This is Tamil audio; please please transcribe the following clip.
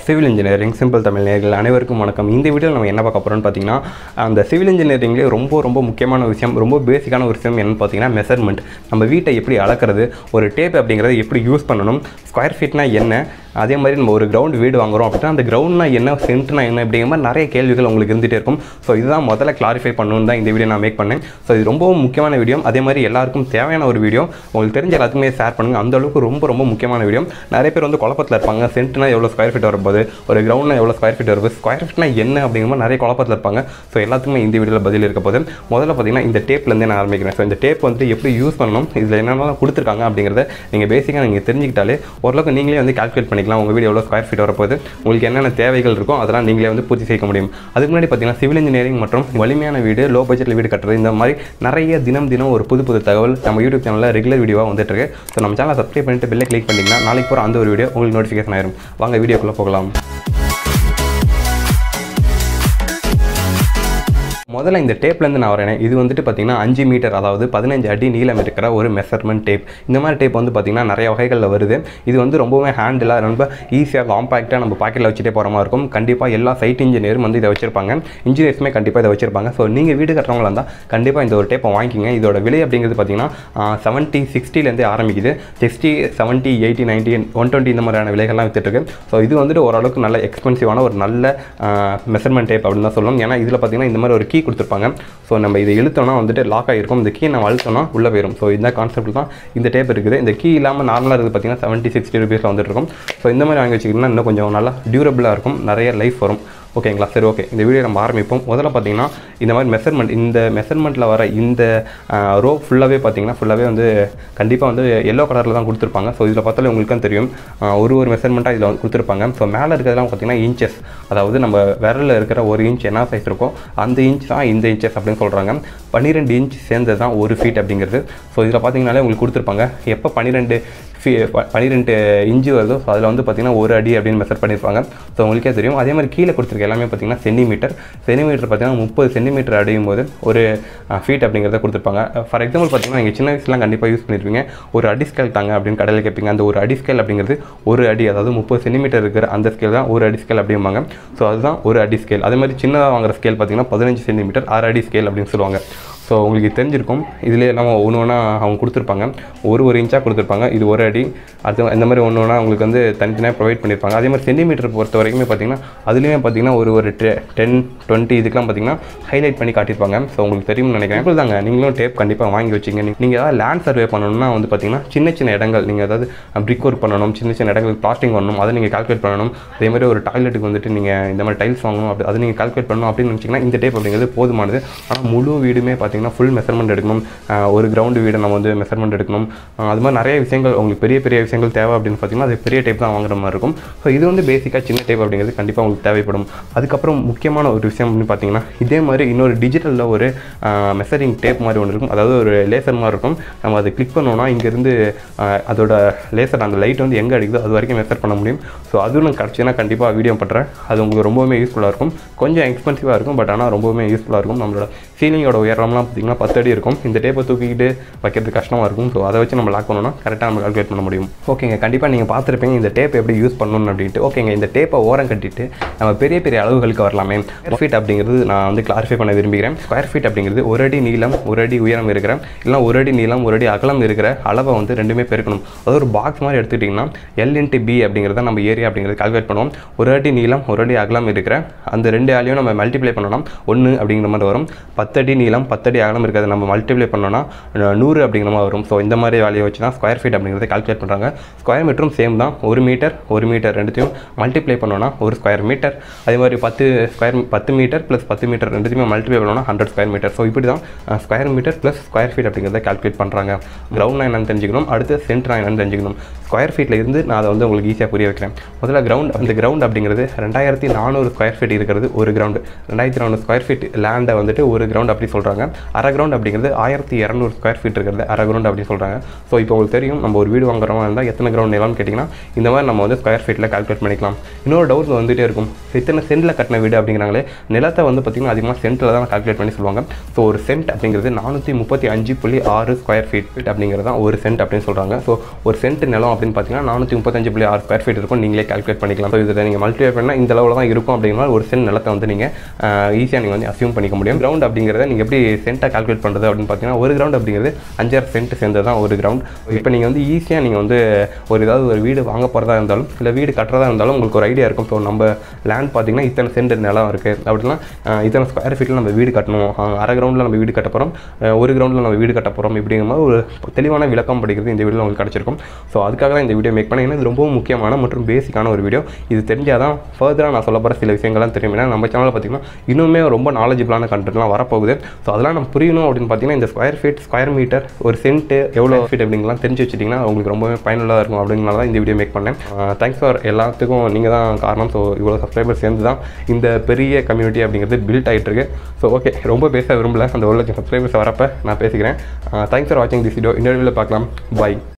சிவில் இன்ஜினியரிங் சிம்பிள் தமிழ் நேர்கள் அனைவருக்கும் வணக்கம் இந்த வீடியோவில் நம்ம என்ன பார்க்க போகிறோம்னு பார்த்தீங்கன்னா அந்த சிவில் இன்ஜினியரிங்லேயே ரொம்ப ரொம்ப முக்கியமான விஷயம் ரொம்ப பேசிக்கான ஒரு விஷயம் என்னன்னு பார்த்தீங்கன்னா மெஷர்மெண்ட் நம்ம வீட்டை எப்படி அளக்கிறது ஒரு டேப் அப்படிங்கிறத எப்படி யூஸ் பண்ணணும் ஸ்கொயர் ஃபீட்னா என்ன அதே மாதிரி நம்ம ஒரு கிரவுண்ட் வீடு வாங்குறோம் அப்படின்னா அந்த கிரவுண்ட்னா என்ன சென்ட்னா என்ன அப்படிங்கிற மாதிரி நிறைய கேள்விகள் உங்களுக்கு இருந்துகிட்டே இருக்கும் ஸோ இதுதான் முதல்ல கிளாரிஃபை பண்ணணும்னு தான் இந்த வீடியோ நான் மேக் பண்ணேன் ஸோ இது ரொம்பவும் முக்கியமான வீடியோ அதே மாதிரி எல்லாருக்கும் தேவையான ஒரு வீடியோ உங்களுக்கு தெரிஞ்ச எல்லாத்துக்குமே ஷேர் பண்ணுங்கள் அந்த அளவுக்கு ரொம்ப ரொம்ப முக்கியமான வீடியோ நிறைய பேர் வந்து குழப்பத்தில் இருப்பாங்க சென்ட்னா எவ்வளோ ஸ்கொயர் ஃபீட் வரப்போகுது ஒரு கிரவுண்ட்னா எவ்வளோ ஸ்கொயர் ஃபீட் வருது ஸ்கொயர் ஃபீட்னா என்ன அப்படிங்கிற மாதிரி நிறைய குழப்பத்தில் இருப்பாங்க ஸோ எல்லாத்துக்குமே இந்த வீடியோவில் பதில் இருக்க போது முதல்ல பார்த்தீங்கன்னா இந்த டேப்லேருந்தே நான் ஆரம்பிக்கிறேன் ஸோ இந்த டேப் வந்து எப்படி யூஸ் பண்ணணும் இதில் என்னென்னலாம் கொடுத்துருக்காங்க அப்படிங்கிறத நீங்கள் பேசிக்காக நீங்கள் தெரிஞ்சுக்கிட்டாலே ஓரளவுக்கு நீங்களே வந்து கால்குலேட் பண்ணிக்கலாம் உங்கள் வீடு எவ்வளோ ஸ்கொயர் ஃபீட் வரப்போகுது உங்களுக்கு என்னென்ன தேவைகள் இருக்கோ அதெல்லாம் நீங்களே வந்து பூர்த்தி செய்ய முடியும் அதுக்கு முன்னாடி பார்த்தீங்கன்னா சிவில் இன்ஜினியரிங் மற்றும் வலிமையான வீடு லோ பட்ஜெட்டில் வீடு கட்டுறது இந்த மாதிரி நிறைய தினம் தினம் ஒரு புது புது தகவல் நம்ம யூடியூப் சேனலில் ரெகுலர் வீடியோவாக வந்துட்டு இருக்கு ஸோ நம்ம சேனலை சப்ஸ்கிரைப் பண்ணிட்டு பெல்லை கிளிக் பண்ணிங்கன்னா நாளைக்கு போகிற அந்த ஒரு வீடியோ உங்களுக்கு நோட்டிஃபிகேஷன் ஆயிரும் வாங்க வீடியோக்குள்ளே போகலாம் முதல்ல இந்த டேப்லேருந்து நான் வரேன் இது வந்துட்டு பார்த்தீங்கன்னா அஞ்சு மீட்டர் அதாவது பதினஞ்சு அடி நீளம் இருக்கிற ஒரு மெஷர்மெண்ட் டேப் இந்த மாதிரி டேப் வந்து பார்த்தீங்கன்னா நிறைய வகைகளில் வருது இது வந்து ரொம்பவே ஹேண்டிலாக ரொம்ப ஈஸியாக காம்பேக்டாக நம்ம பாக்கெட்டில் வச்சுட்டே போகிற மாதிரி இருக்கும் கண்டிப்பாக எல்லா சைட் இன்ஜினியரும் வந்து இதை வச்சிருப்பாங்க இன்ஜினியர்ஸுமே கண்டிப்பாக இதை வச்சிருப்பாங்க ஸோ நீங்கள் வீடு கட்டுறவங்களா இருந்தால் கண்டிப்பாக இந்த ஒரு டேப்பை வாங்கிக்கிங்க இதோட விலை அப்படிங்கிறது பார்த்தீங்கன்னா செவன்ட்டி சிக்ஸ்டிலேருந்தே ஆரம்பிக்குது sixty seventy eighty ninety one twenty இந்த மாதிரியான விலைகள்லாம் வித்துட்ருக்கு ஸோ இது வந்துட்டு ஓரளவுக்கு நல்ல எக்ஸ்பென்சிவான ஒரு நல்ல மெஷர்மெண்ட் டேப் அப்படின்னு தான் சொல்லணும் ஏன்னா இதில் பார்த்தீங்கன்னா இந்த மாதிரி ஒரு கீ கொடுத்துருப்பாங்க ஸோ நம்ம இதை இழுத்தோம்னா வந்துட்டு லாக் ஆகிருக்கும் இந்த கீ நம்ம அழுத்தோம்னா உள்ளே போயிடும் ஸோ இந்த கான்செப்ட் தான் இந்த டேப் இருக்குது இந்த கீ இல்லாமல் நார்மலாக இருக்குது பார்த்தீங்கன்னா செவன்ட்டி சிக்ஸ்டி ருபீஸில் வந்துட்டு இருக்கும் ஸோ இந்த மாதிரி வாங்கி வச்சிங்கன்னா இன்னும் கொஞ்சம் நல்லா டியூரபிளாக இருக்கும் நிறைய லைஃப் வரும் ஓகேங்களா சரி ஓகே இந்த வீடியோ நம்ம ஆரம்பிப்போம் முதல்ல பார்த்தீங்கன்னா இந்த மாதிரி மெஷர்மெண்ட் இந்த மெஷர்மெண்ட்டில் வர இந்த ரோ ஃபுல்லாகவே பார்த்தீங்கன்னா ஃபுல்லாகவே வந்து கண்டிப்பாக வந்து எல்லோ கலரில் தான் கொடுத்துருப்பாங்க ஸோ இதில் பார்த்தாலே உங்களுக்கும் தெரியும் ஆஹ் ஒரு ஒரு மெஷர்மெண்ட்டாக இதில் வந்து கொடுத்துருப்பாங்க ஸோ மேலே இருக்கிறதெல்லாம் பார்த்தீங்கன்னா இன்ச்சஸ் அதாவது நம்ம விரலில் இருக்கிற ஒரு இன்ச் என்ன சைஸ் இருக்கோ அந்த இன்ச் தான் இந்த இன்ச்சஸ் அப்படின்னு சொல்கிறாங்க பன்னிரெண்டு இன்ச் சேர்ந்தது தான் ஒரு ஃபீட் அப்படிங்கிறது ஸோ இதில் பார்த்தீங்கனாலே உங்களுக்கு கொடுத்துருப்பாங்க எப்போ பன்னிரெண்டு ஃபீ பன்னிரெண்டு இன்ச்சு வருதோ ஸோ அதில் வந்து பார்த்தீங்கன்னா ஒரு அடி அப்படின்னு மெஷர் பண்ணியிருப்பாங்க ஸோ உங்களுக்கே தெரியும் அதே மாதிரி கீழே கொடுத்துருக்க எல்லாமே பார்த்தீங்கன்னா சென்டிமீட்டர் சென்டிமீட்டர் பார்த்தீங்கன்னா முப்பது சென்டிமீட்டர் அடையும் போது ஒரு ஃபீட் அப்படிங்கிறத கொடுத்துருப்பாங்க ஃபார் எக்ஸாம்பிள் பார்த்தீங்கன்னா நீங்கள் சின்ன வயசுலாம் கண்டிப்பாக யூஸ் பண்ணியிருப்பீங்க ஒரு அடி ஸ்கேல் தாங்க அப்படின்னு கடையில் கேட்பீங்க அந்த ஒரு அடி ஸ்கேல் அப்படிங்கிறது ஒரு அடி அதாவது முப்பது சென்டிமீட்டர் இருக்கிற அந்த ஸ்கேல் தான் ஒரு அடி ஸ்கேல் அப்படிம்பாங்க ஸோ அதுதான் ஒரு அடி ஸ்கேல் அதே மாதிரி சின்னதாக வாங்குற ஸ்கேல் பார்த்தீங்கன்னா பதினஞ்சு சென்டிமீட்டர் ஆறு அடி ஸ்கேல் அப்படின்னு சொல்லுவாங்க ஸோ உங்களுக்கு தெரிஞ்சிருக்கும் இதிலே எல்லாம் ஒன்று ஒன்றா அவங்க கொடுத்துருப்பாங்க ஒரு ஒரு இன்ச்சாக கொடுத்துருப்பாங்க இது ஒரு அடி அது இந்த மாதிரி ஒன்று ஒன்றா உங்களுக்கு வந்து தனித்தனியாக ப்ரொவைட் பண்ணியிருப்பாங்க அதே மாதிரி சென்டிமீட்டர் பொறுத்த வரைக்குமே பார்த்தீங்கன்னா அதுலேயுமே பார்த்தீங்கன்னா ஒரு ஒரு டென் டுவெண்ட்டி இதுக்கெலாம் பார்த்தீங்கன்னா ஹைலைட் பண்ணி காட்டியிருப்பாங்க ஸோ உங்களுக்கு தெரியும்னு நினைக்கிறேன் இப்படி தாங்க நீங்களும் டேப் கண்டிப்பாக வாங்கி வச்சிங்க நீங்கள் ஏதாவது லேண்ட் சர்வே பண்ணணும்னா வந்து பார்த்தீங்கன்னா சின்ன சின்ன இடங்கள் நீங்கள் அதாவது பிரிக் ஒர்க் பண்ணணும் சின்ன சின்ன இடங்களுக்கு பிளாஸ்டிங் பண்ணணும் அதை நீங்கள் கால்குலேட் பண்ணணும் அதே மாதிரி ஒரு டாய்லெட்டுக்கு வந்துட்டு நீங்கள் இந்த மாதிரி டைல்ஸ் வாங்கணும் அப்படி அதை நீங்கள் கால்குலேட் பண்ணணும் அப்படின்னு நினச்சிங்கன்னா இந்த டேப் அப்படிங்கிறது போதுமானது ஆனால் முழு வீடுமே பார்த்தீங்கன்னா ஃபுல் மெஷர்மெண்ட் எடுக்கணும் ஆஹ் ஒரு கிரவுண்டு வீடை நம்ம வந்து மெஷர்மெண்ட் எடுக்கணும் ஆஹ் அது மாதிரி நிறைய விஷயங்கள் உங்களுக்கு பெரிய பெரிய விஷயங்கள் தேவை அப்படின்னு பார்த்தீங்கன்னா அது பெரிய டைப் தான் வாங்குற மாதிரி இருக்கும் ஸோ இது வந்து பேசிக்காக சின்ன டைப் அப்படிங்கிறது கண்டிப்பாக உங்களுக்கு தேவைப்படும் அதுக்கப்புறம் முக்கியமான ஒரு விஷயம் அப்படின்னு பார்த்தீங்கன்னா இதே மாதிரி இன்னொரு டிஜிட்டலில் ஒரு மெஷரிங் டேப் மாதிரி ஒன்று இருக்கும் அதாவது ஒரு லேசர் மாதிரி இருக்கும் நம்ம அதை கிளிக் பண்ணோம்னா இங்கேருந்து அதோட லேசர் அந்த லைட் வந்து எங்கே அடிக்குதோ அது வரைக்கும் மெஷர் பண்ண முடியும் ஸோ அதுவும் கிடச்சின்னா கண்டிப்பாக வீடியோ பண்ணுறேன் அது உங்களுக்கு ரொம்பவுமே யூஸ்ஃபுல்லாக இருக்கும் கொஞ்சம் எக்ஸ்பென்சிவாக இருக்கும் பட் ஆனால் ரொம்பவுமே யூஸ்ஃபுல்லாக இருக்கும் நம்மளோட சீலிங்கோட உயரம்லாம் பார்த்தீங்கன்னா பத்து அடி இருக்கும் இந்த டேப்பை தூக்கிக்கிட்டு வைக்கிறது கஷ்டமாக இருக்கும் ஸோ அதை வச்சு நம்ம லாக் பண்ணோம்னா கரெக்டாக நம்ம கால்குலேட் பண்ண முடியும் ஓகேங்க கண்டிப்பாக நீங்கள் பார்த்துருப்பீங்க இந்த டேப் எப்படி யூஸ் பண்ணணும் அப்படின்ட்டு ஓகேங்க இந்த டேப்பை ஓரம் கட்டிட்டு நம்ம பெரிய பெரிய அளவுகளுக்கு வரலாமே ஃபீட் அப்படிங்கிறது நான் வந்து கிளாரிஃபை பண்ண விரும்புகிறேன் ஸ்கொயர் ஃபீட் அப்படிங்கிறது ஒரு அடி நீளம் ஒரு அடி உயரம் இருக்கிற இல்லை ஒரு அடி நீளம் ஒரு அடி அகலம் இருக்கிற அளவை வந்து ரெண்டுமே பெருக்கணும் அதாவது ஒரு பாக்ஸ் மாதிரி எடுத்துக்கிட்டிங்கன்னா எல் இன்ட்டு பி அப்படிங்கிறத நம்ம ஏரியா அப்படிங்கிறது கால்குலேட் பண்ணுவோம் ஒரு அடி நீளம் ஒரு அடி அகலம் இருக்கிற அந்த ரெண்டு ஆலையும் நம்ம மல்டிப்ளை பண்ணணும் ஒன்று அப்படிங்கிற மாதிரி வரும் பத்தடி நீளம் பத்தடி அகலம் இருக்கிறத நம்ம மல்டிப்ளை பண்ணோம்னா அஹ், நூறு அப்படிங்கிற மாதிரி வரும் ஸோ இந்த மாதிரி வேலையை வச்சு தான் ஸ்கொயர் ஃபீட் அப்படிங்கிறத கால்குலேட் பண்ணுறாங்க ஸ்கொயர் மீட்டரும் சேம் தான் ஒரு மீட்டர் ஒரு மீட்டர் ரெண்டுத்தையும் மல்டிப்ளை பண்ணோன்னா ஒரு ஸ்கொயர் மீட்டர் அதே மாதிரி பத்து ஸ்கொயர் பத்து மீட்டர் ப்ளஸ் பத்து மீட்டர் ரெண்டுத்தையுமே மல்டிப்ளை பண்ணோன்னா ஹண்ட்ரட் ஸ்கொயர் மீட்டர் ஸோ இப்படி தான் square meter plus square feet அப்படிங்கிறத கால்குலேட் பண்ணுறாங்க கிரவுண்ட் என்னன்னு தெரிஞ்சுக்கணும் அடுத்து சென்டர் என்னன்னு தெரிஞ்சுக்கணும் ஸ்கொயர் ஃபீட்டில் இருந்து நான் அதை வந்து உங்களுக்கு ஈஸியாக புரிய வைக்கிறேன் முதல்ல கிரவுண்ட் அந்த கிரவுண்ட் அப்படிங்கிறது ரெண்டாயிரத்தி நானூறு ஸ்கொயர் ஃபீட் இருக்கிறது ஒரு கிரவுண்டு ரெண்டாயிரத்தி நானூறு ஸ்கொயர் ஃபீட் லேண்டை வந்துட்டு ஒரு கிரவுண்ட் அப்படி சொல்கிறாங்க அரை கிரவுண்ட் அப்படிங்கிறது ஆயிரத்தி இரநூறு ஸ்கொயர் ஃபீட் இருக்கிறது அரை கிரவுண்ட் அப்படின்னு சொல்கிறாங்க ஸோ இப்போ உங்களுக்கு தெரியும் நம்ம ஒரு வீடு வாங்குறோமா இருந்தால் எத்தனை கிரவுண்ட் நிலம்னு கேட்டிங்கன்னா இந்த மாதிரி நம்ம வந்து ஸ்கொயர் ஃபீட்டில் கால்குலேட் பண்ணிக்கலாம் இன்னொரு டவுட் வந்துகிட்டே இருக்கும் இத்தனை சென்ட்டில் கட்டின வீடு அப்படிங்கிறாங்களே நிலத்தை வந்து பார்த்திங்கன்னா அதிகமாக சென்ட்டில் தான் கால்குலேட் பண்ணி சொல்லுவாங்க ஸோ ஒரு சென்ட் அப்படிங்கிறது நானூற்றி முப்பத்தி அஞ்சு புள்ளி ஆறு ஸ்கொயர் ஃபீட் ஃபீட் அப்படிங்கிறது தான் ஒரு சென்ட் அப்படின்னு சொல்கிறாங்க ஸோ ஒரு சென்ட் நிலம் அப்படின்னு பார்த்தீங்கன்னா நானூற்றி முப்பத்தஞ்சு புள்ளி ஆறு ஸ்கொயர் ஃபீட் இருக்கும் நீங்களே கால்குலேட் பண்ணிக்கலாம் ஸோ இதில் நீங்கள் மல்டிப்ளை பண்ணால் இந்த லெவலில் தான் இருக்கும் அப்படிங்கிற ஒரு சென்ட் நிலத்தை வந்து நீங்கள் ஈஸியாக நீங்கள் வந்து அசியூம் பண்ணிக்க முடியும் கிரவுண்ட் அப்படிங்கிறத நீங்கள் எப்படி சென்ட்டாக கால்குலேட் பண்ணுறது அப்படின்னு பார்த்தீங்கன்னா ஒரு கிரவுண்ட் அப்படிங்கிறது அஞ்சாறு சென்ட் சேர்ந்தது தான் ஒரு கிரவுண்ட் இப்போ நீங்கள் வந்து ஈஸியாக நீங்கள் வந்து ஒரு ஏதாவது ஒரு வீடு வாங்க போகிறதா இருந்தாலும் இல்லை வீடு கட்டுறதா இருந்தாலும் உங்களுக்கு ஒரு ஐடியா இருக்கும் ஸோ நம்ம லேண்ட் பார்த்தீங்கன்னா இத்தனை சென்ட் நிலம் இருக்குது அப்படின்னா அஹ், இத்தனை ஸ்கொயர் ஃபீட்டில் நம்ம வீடு கட்டணும் அஹ், அரை கிரவுண்டில் நம்ம வீடு கட்ட போகிறோம் ஒரு கிரவுண்டில் நம்ம வீடு கட்ட போகிறோம் இப்படிங்கிற மாதிரி ஒரு தெளிவான விளக்கம் படிக்கிறது இந்த வீடியோவில் உங்களுக்கு கிடச்சிருக்கும் ஸோ அதுக்காக தான் இந்த வீடியோ மேக் பண்ணேன் ஏன்னா இது ரொம்பவும் முக்கியமான மற்றும் பேசிக்கான ஒரு வீடியோ இது தெரிஞ்சால் தான் ஃபர்தராக நான் சொல்ல போகிற சில விஷயங்கள்லாம் தெரியும் ஏன்னா நம்ம சேனலில் பார்த்தீங்கன்னா இன்னுமே ரொம்ப நாலேஜபிளான கண்டென்ட்லாம் வரப்போகுது ஸோ அதெல்லாம் நம்ம புரியணும் அப்படின்னு பார்த்தீங்கன்னா இந்த ஸ்கொயர் ஃபீட் ஸ்கொயர் மீட்டர் ஒரு சென்ட்டு எவ்வளோ ஃபீட் அப்படிங்கலாம் தெரிஞ்சு வச்சிட்டிங்கன்னா உங்களுக்கு ரொம்பவே பயனுள்ளதாக இருக்கும் அப்படிங்கனால தான் இந்த வீடியோ மேக் பண்ணேன் தேங்க்ஸ் ஃபார் எல்லாத்துக்கும் நீங்கள் தான் காரணம் ஸோ இவ்வளோ சப்ஸ்கிரைபர் சேர்ந்து தான் இந்த பெரிய கம்யூனிட்டி அப்படிங்கிறது பில்ட் ஆகிட்டு இருக்கு ஸோ ஓகே ரொம்ப பேச விரும்பல அந்த ஒரு லட்சம் சப்ஸ்கிரைபர்ஸ் வரப்போ நான் பேசிக்கிறேன் தேங்க்ஸ் ஃபார் வாட்சிங் திஸ் வீடியோ இன்னொரு வீடியோவில் பார்க்கலாம் பை